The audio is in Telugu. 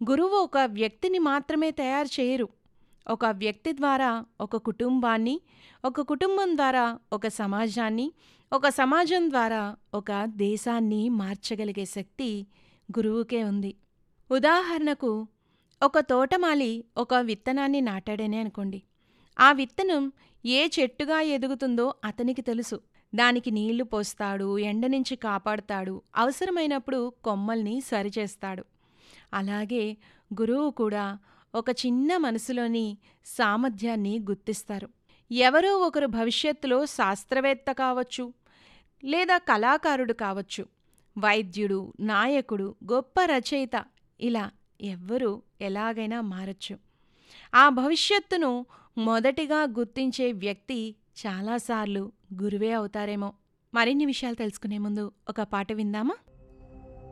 గురువు ఒక వ్యక్తిని మాత్రమే తయారు చేయరు ఒక వ్యక్తి ద్వారా ఒక కుటుంబాన్ని ఒక కుటుంబం ద్వారా ఒక సమాజాన్ని ఒక సమాజం ద్వారా ఒక దేశాన్ని మార్చగలిగే శక్తి గురువుకే ఉంది ఉదాహరణకు ఒక తోటమాలి ఒక విత్తనాన్ని నాటాడని అనుకోండి ఆ విత్తనం ఏ చెట్టుగా ఎదుగుతుందో అతనికి తెలుసు దానికి నీళ్లు పోస్తాడు ఎండ నుంచి కాపాడుతాడు అవసరమైనప్పుడు కొమ్మల్ని సరిచేస్తాడు అలాగే గురువు కూడా ఒక చిన్న మనసులోని సామర్థ్యాన్ని గుర్తిస్తారు ఎవరో ఒకరు భవిష్యత్తులో శాస్త్రవేత్త కావచ్చు లేదా కళాకారుడు కావచ్చు వైద్యుడు నాయకుడు గొప్ప రచయిత ఇలా ఎవ్వరూ ఎలాగైనా మారచ్చు ఆ భవిష్యత్తును మొదటిగా గుర్తించే వ్యక్తి చాలాసార్లు గురువే అవుతారేమో మరిన్ని విషయాలు తెలుసుకునే ముందు ఒక పాట విందామా